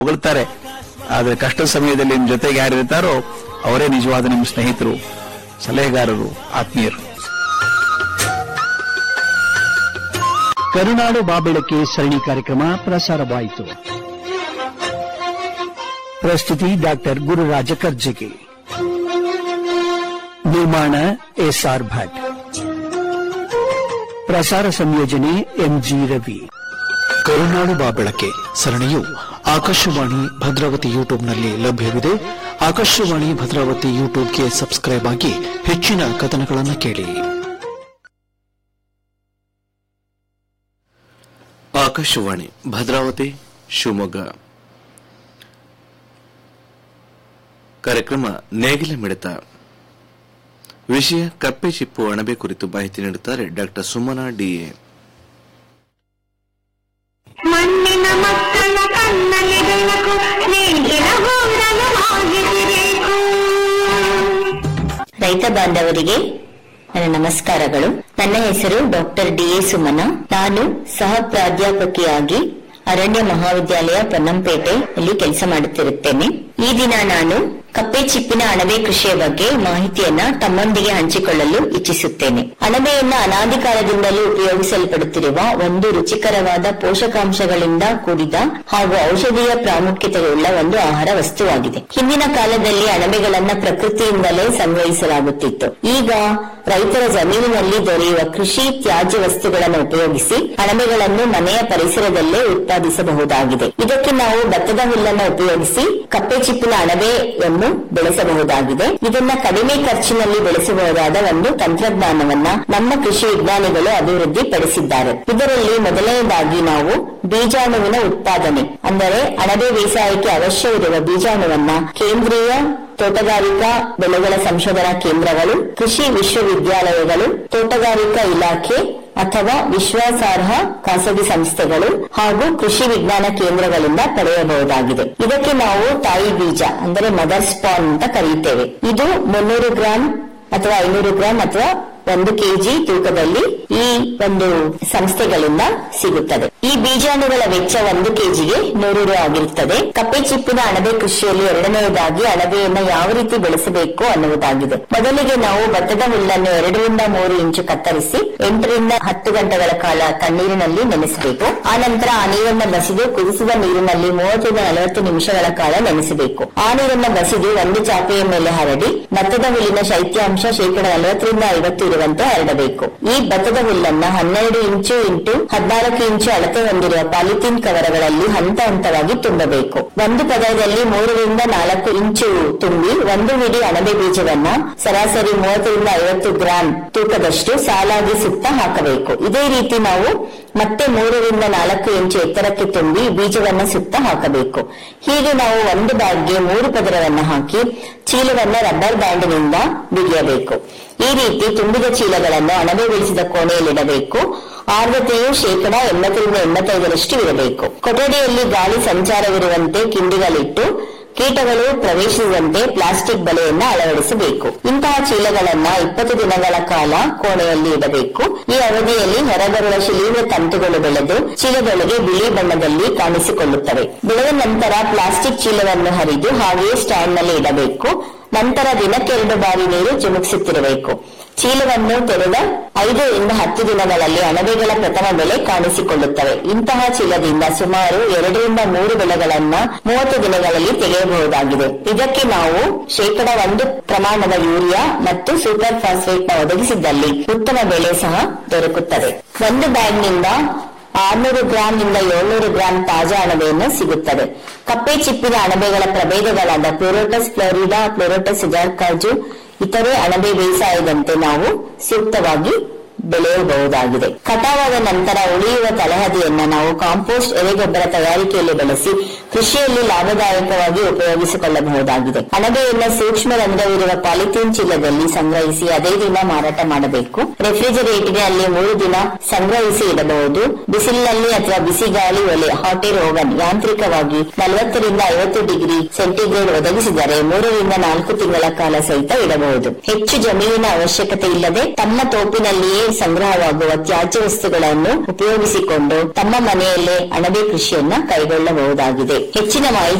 ಹೊಗಳ್ತಾರೆ ಆದ್ರೆ ಕಷ್ಟದ ಸಮಯದಲ್ಲಿ ನಿಮ್ ಜೊತೆಗೆ ಯಾರಿರ್ತಾರೋ ಅವರೇ ನಿಜವಾದ ನಿಮ್ಮ ಸ್ನೇಹಿತರು ಸಲಹೆಗಾರರು ಆತ್ಮೀಯರು ಕರುನಾಡು ಬಾಬೆಳಕೆ ಸರಣಿ ಕಾರ್ಯಕ್ರಮ ಪ್ರಸಾರವಾಯಿತು ಪ್ರಸ್ತುತಿ ಡಾಕ್ಟರ್ ಗುರುರಾಜ ಕರ್ಜಗಿ ನಿರ್ಮಾಣ ಎಸ್ಆರ್ ಭಟ್ ಪ್ರಸಾರ ಸಂಯೋಜನೆ ಎಂಜಿ ರವಿ ಕರುನಾಡು ಬಾ ಬೆಳಕೆ ಸರಣಿಯು ಆಕಾಶವಾಣಿ ಭದ್ರಾವತಿ ಯೂಟ್ಯೂಬ್ನಲ್ಲಿ ಲಭ್ಯವಿದೆ ಆಕಾಶವಾಣಿ ಭದ್ರಾವತಿ ಯೂಟ್ಯೂಬ್ಗೆ ಸಬ್ಸ್ಕ್ರೈಬ್ ಆಗಿ ಹೆಚ್ಚಿನ ಕಥನಗಳನ್ನು ಕೇಳಿ ಆಕಾಶವಾಣಿ ಭದ್ರಾವತಿ ಶಿವಮೊಗ್ಗ ಕಾರ್ಯಕ್ರಮ ನೇಗಿಲ ಮಿಡಿತ ವಿಷಯ ಕಪ್ಪೆ ಚಿಪ್ಪು ಅಣಬೆ ಕುರಿತು ಮಾಹಿತಿ ನೀಡುತ್ತಾರೆ ಡಾಕ್ಟರ್ ಸುಮನಾ ಡಿಎ ಮಣ್ಣಿನ ಮಕ್ಕಳ ಕಣ್ಣಲ್ಲಿ ಬೆಳಕು ನೇಗಿಲ ಗೂಡಲು ಆಗಿರಬೇಕು ರೈತ ಬಾಂಧವರಿಗೆ ನನ್ನ ನಮಸ್ಕಾರಗಳು ನನ್ನ ಹೆಸರು ಡಾಕ್ಟರ್ ಡಿ ಎ ಸುಮನ ನಾನು ಸಹ ಪ್ರಾಧ್ಯಾಪಕಿಯಾಗಿ ಅರಣ್ಯ ಮಹಾವಿದ್ಯಾಲಯ ಪೊನ್ನಂಪೇಟೆಯಲ್ಲಿ ಕೆಲಸ ಮಾಡುತ್ತಿರುತ್ತೇನೆ ಈ ದಿನ ನಾನು ಕಪ್ಪೆ ಚಿಪ್ಪಿನ ಅಣಬೆ ಕೃಷಿಯ ಬಗ್ಗೆ ಮಾಹಿತಿಯನ್ನ ತಮ್ಮೊಂದಿಗೆ ಹಂಚಿಕೊಳ್ಳಲು ಇಚ್ಛಿಸುತ್ತೇನೆ ಅಣಬೆಯನ್ನ ಅನಾದಿ ಕಾಲದಿಂದಲೂ ಉಪಯೋಗಿಸಲ್ಪಡುತ್ತಿರುವ ಒಂದು ರುಚಿಕರವಾದ ಪೋಷಕಾಂಶಗಳಿಂದ ಕೂಡಿದ ಹಾಗೂ ಔಷಧೀಯ ಪ್ರಾಮುಖ್ಯತೆಯುಳ್ಳ ಒಂದು ಆಹಾರ ವಸ್ತುವಾಗಿದೆ ಹಿಂದಿನ ಕಾಲದಲ್ಲಿ ಅಣಬೆಗಳನ್ನ ಪ್ರಕೃತಿಯಿಂದಲೇ ಸಂಗ್ರಹಿಸಲಾಗುತ್ತಿತ್ತು ಈಗ ರೈತರ ಜಮೀನಿನಲ್ಲಿ ದೊರೆಯುವ ಕೃಷಿ ತ್ಯಾಜ್ಯ ವಸ್ತುಗಳನ್ನು ಉಪಯೋಗಿಸಿ ಅಣಬೆಗಳನ್ನು ಮನೆಯ ಪರಿಸರದಲ್ಲೇ ಉತ್ಪಾದಿಸಬಹುದಾಗಿದೆ ಇದಕ್ಕೆ ನಾವು ಭತ್ತದ ಹುಲ್ಲನ್ನು ಉಪಯೋಗಿಸಿ ಕಪ್ಪೆ ಚಿಪ್ಪಿನ ಅಣಬೆಯನ್ನು ಬೆಳೆಸಬಹುದಾಗಿದೆ ಇದನ್ನ ಕಡಿಮೆ ಖರ್ಚಿನಲ್ಲಿ ಬೆಳೆಸಬಹುದಾದ ಒಂದು ತಂತ್ರಜ್ಞಾನವನ್ನ ನಮ್ಮ ಕೃಷಿ ವಿಜ್ಞಾನಿಗಳು ಅಭಿವೃದ್ಧಿ ಪಡಿಸಿದ್ದಾರೆ ಇದರಲ್ಲಿ ಮೊದಲನೇದಾಗಿ ನಾವು ಬೀಜಾಣುವಿನ ಉತ್ಪಾದನೆ ಅಂದರೆ ಅಣಬೆ ಬೇಸಾಯಕ್ಕೆ ಅವಶ್ಯವಿರುವ ಬೀಜಾಣುವನ್ನ ಕೇಂದ್ರೀಯ ತೋಟಗಾರಿಕಾ ಬೆಳೆಗಳ ಸಂಶೋಧನಾ ಕೇಂದ್ರಗಳು ಕೃಷಿ ವಿಶ್ವವಿದ್ಯಾಲಯಗಳು ತೋಟಗಾರಿಕಾ ಇಲಾಖೆ ಅಥವಾ ವಿಶ್ವಾಸಾರ್ಹ ಖಾಸಗಿ ಸಂಸ್ಥೆಗಳು ಹಾಗೂ ಕೃಷಿ ವಿಜ್ಞಾನ ಕೇಂದ್ರಗಳಿಂದ ಪಡೆಯಬಹುದಾಗಿದೆ ಇದಕ್ಕೆ ನಾವು ತಾಯಿ ಬೀಜ ಅಂದರೆ ಮದರ್ ಸ್ಪಾನ್ ಅಂತ ಕರೆಯುತ್ತೇವೆ ಇದು ಮುನ್ನೂರು ಗ್ರಾಂ ಅಥವಾ ಐನೂರು ಗ್ರಾಂ ಅಥವಾ ಒಂದು ಕೆಜಿ ತೂಕದಲ್ಲಿ ಈ ಒಂದು ಸಂಸ್ಥೆಗಳಿಂದ ಸಿಗುತ್ತದೆ ಈ ಬೀಜಾಣುಗಳ ವೆಚ್ಚ ಒಂದು ಕೆಜಿಗೆ ನೂರು ರು ಆಗಿರುತ್ತದೆ ಕಪ್ಪೆ ಚಿಪ್ಪಿನ ಅಣಬೆ ಕೃಷಿಯಲ್ಲಿ ಎರಡನೆಯದಾಗಿ ಅಣಬೆಯನ್ನ ಯಾವ ರೀತಿ ಬೆಳೆಸಬೇಕು ಅನ್ನುವುದಾಗಿದೆ ಮೊದಲಿಗೆ ನಾವು ಭತ್ತದ ಹುಲ್ಲನ್ನು ಎರಡರಿಂದ ಮೂರು ಇಂಚು ಕತ್ತರಿಸಿ ಎಂಟರಿಂದ ಹತ್ತು ಗಂಟೆಗಳ ಕಾಲ ತಣ್ಣೀರಿನಲ್ಲಿ ನೆನೆಸಬೇಕು ಆ ನಂತರ ಆ ನೀರನ್ನು ಬಸಿದು ಕುದಿಸಿದ ನೀರಿನಲ್ಲಿ ಮೂವತ್ತರಿಂದ ನಲವತ್ತು ನಿಮಿಷಗಳ ಕಾಲ ನೆನೆಸಬೇಕು ಆ ನೀರನ್ನು ಬಸಿದು ಒಂದು ಚಾಪೆಯ ಮೇಲೆ ಹರಡಿ ಭತ್ತದ ಹುಲ್ಲಿನ ಶೈತ್ಯಾಂಶ ಶೇಕಡ ನಲವತ್ತರಿಂದ ಐವತ್ತು ಇರುವಂತೆ ಹರಡಬೇಕು ಈ ಭತ್ತದ ಹುಲ್ಲನ್ನ ಹನ್ನೆರಡು ಇಂಚು ಇಂಟು ಹದಿನಾಲ್ಕು ಇಂಚು ಅಳತೆ ಹೊಂದಿರುವ ಪಾಲಿಥೀನ್ ಕವರಗಳಲ್ಲಿ ಹಂತ ಹಂತವಾಗಿ ತುಂಬಬೇಕು ಒಂದು ಪದರದಲ್ಲಿ ಮೂರರಿಂದ ನಾಲ್ಕು ಇಂಚು ತುಂಬಿ ಒಂದು ಹಿಡಿ ಅಣಬೆ ಬೀಜವನ್ನ ಸರಾಸರಿ ಮೂವತ್ತರಿಂದ ಐವತ್ತು ಗ್ರಾಂ ತೂಕದಷ್ಟು ಸಾಲಾಗಿ ಸುತ್ತ ಹಾಕಬೇಕು ಇದೇ ರೀತಿ ನಾವು ಮತ್ತೆ ಮೂರರಿಂದ ನಾಲ್ಕು ಇಂಚು ಎತ್ತರಕ್ಕೆ ತುಂಬಿ ಬೀಜವನ್ನ ಸುತ್ತ ಹಾಕಬೇಕು ಹೀಗೆ ನಾವು ಒಂದು ಬ್ಯಾಗ್ಗೆ ಮೂರು ಪದರವನ್ನ ಹಾಕಿ ಚೀಲವನ್ನ ರಬ್ಬರ್ ಬ್ಯಾಂಡ್ನಿಂದ ಬಿಗಿಯಬೇಕು ಈ ರೀತಿ ತುಂಬಿದ ಚೀಲಗಳನ್ನು ಅಣಬೆ ಬೆಳೆಸಿದ ಕೋಣೆಯಲ್ಲಿಡಬೇಕು ಆರ್ದ್ರತೆಯು ಶೇಕಡ ಎಂಬತ್ತರಿಂದ ಎಂಬತ್ತೈದರಷ್ಟು ಇರಬೇಕು ಕೊಠಡಿಯಲ್ಲಿ ಗಾಳಿ ಸಂಚಾರವಿರುವಂತೆ ಕಿಂಡಿಗಳಿಟ್ಟು ಕೀಟಗಳು ಪ್ರವೇಶಿಸುವಂತೆ ಪ್ಲಾಸ್ಟಿಕ್ ಬಲೆಯನ್ನ ಅಳವಡಿಸಬೇಕು ಇಂತಹ ಚೀಲಗಳನ್ನ ಇಪ್ಪತ್ತು ದಿನಗಳ ಕಾಲ ಕೋಣೆಯಲ್ಲಿ ಇಡಬೇಕು ಈ ಅವಧಿಯಲ್ಲಿ ಹೊರಬರುವ ಶಿಲೀಂಧ್ರ ತಂತುಗಳು ಬೆಳೆದು ಚೀಲದೊಳಗೆ ಬಿಳಿ ಬಣ್ಣದಲ್ಲಿ ಕಾಣಿಸಿಕೊಳ್ಳುತ್ತವೆ ಬೆಳೆದ ನಂತರ ಪ್ಲಾಸ್ಟಿಕ್ ಚೀಲವನ್ನು ಹರಿದು ಹಾಗೆಯೇ ಸ್ಟ್ಯಾಂಡ್ ನಲ್ಲಿ ಇಡಬೇಕು ನಂತರ ದಿನಕ್ಕೆರಡು ಬಾರಿ ನೀರು ಚಿಮುಕಿಸುತ್ತಿರಬೇಕು ಚೀಲವನ್ನು ತೆರೆದ ಐದರಿಂದ ಹತ್ತು ದಿನಗಳಲ್ಲಿ ಅಣಬೆಗಳ ಪ್ರಥಮ ಬೆಳೆ ಕಾಣಿಸಿಕೊಳ್ಳುತ್ತವೆ ಇಂತಹ ಚೀಲದಿಂದ ಸುಮಾರು ಎರಡರಿಂದ ಮೂರು ಬೆಳೆಗಳನ್ನ ಮೂವತ್ತು ದಿನಗಳಲ್ಲಿ ತೆಗೆಯಬಹುದಾಗಿದೆ ಇದಕ್ಕೆ ನಾವು ಶೇಕಡ ಒಂದು ಪ್ರಮಾಣದ ಯೂರಿಯಾ ಮತ್ತು ಸೂಪರ್ ಫಾಸ್ಫೇಟ್ ನ ಒದಗಿಸಿದ್ದಲ್ಲಿ ಉತ್ತಮ ಬೆಳೆ ಸಹ ದೊರಕುತ್ತದೆ ಒಂದು ಬ್ಯಾಗ್ನಿಂದ ಆರ್ನೂರು ಗ್ರಾಂ ಇಂದ ಏಳ್ನೂರು ಗ್ರಾಂ ತಾಜಾ ಅಣಬೆಯನ್ನು ಸಿಗುತ್ತದೆ ಕಪ್ಪೆ ಚಿಪ್ಪಿನ ಅಣಬೆಗಳ ಪ್ರಭೇದಗಳಾದ ಪ್ಲೋರೋಟಸ್ ಫ್ಲೋರಿಡಾ ಪ್ಲೋರೋಟಸ್ ಕಾಜು ಇತರೆ ಅಣಬೆ ಬೇಸಾಯದಂತೆ ನಾವು ಸೂಕ್ತವಾಗಿ ಬೆಳೆಯಬಹುದಾಗಿದೆ ಕಟಾವಾದ ನಂತರ ಉಳಿಯುವ ತಳಹದಿಯನ್ನ ನಾವು ಕಾಂಪೋಸ್ಟ್ ಎರೆಗೊಬ್ಬರ ತಯಾರಿಕೆಯಲ್ಲಿ ಬಳಸಿ ಕೃಷಿಯಲ್ಲಿ ಲಾಭದಾಯಕವಾಗಿ ಉಪಯೋಗಿಸಿಕೊಳ್ಳಬಹುದಾಗಿದೆ ಅಣಬೆಯನ್ನ ಸೂಕ್ಷ್ಮ ರಂಧ್ರವಿರುವ ಪಾಲಿಥೀನ್ ಚೀಲದಲ್ಲಿ ಸಂಗ್ರಹಿಸಿ ಅದೇ ದಿನ ಮಾರಾಟ ಮಾಡಬೇಕು ರೆಫ್ರಿಜರೇಟರ್ನಲ್ಲಿ ಮೂರು ದಿನ ಸಂಗ್ರಹಿಸಿ ಇಡಬಹುದು ಬಿಸಿಲಿನಲ್ಲಿ ಅಥವಾ ಬಿಸಿ ಗಾಳಿ ಒಲೆ ಹಾಟ್ ಏರ್ ಓವನ್ ಯಾಂತ್ರಿಕವಾಗಿ ನಲವತ್ತರಿಂದ ಐವತ್ತು ಡಿಗ್ರಿ ಸೆಂಟಿಗ್ರೇಡ್ ಒದಗಿಸಿದರೆ ಮೂರರಿಂದ ನಾಲ್ಕು ತಿಂಗಳ ಕಾಲ ಸಹಿತ ಇಡಬಹುದು ಹೆಚ್ಚು ಜಮೀನಿನ ಅವಶ್ಯಕತೆ ಇಲ್ಲದೆ ತಮ್ಮ ತೋಪಿನಲ್ಲಿಯೇ ಸಂಗ್ರಹವಾಗುವ ತ್ಯಾಜ್ಯ ವಸ್ತುಗಳನ್ನು ಉಪಯೋಗಿಸಿಕೊಂಡು ತಮ್ಮ ಮನೆಯಲ್ಲೇ ಅಣಬೆ ಕೃಷಿಯನ್ನ ಕೈಗೊಳ್ಳಬಹುದಾಗಿದೆ ಹೆಚ್ಚಿನ ಮಾಹಿತಿ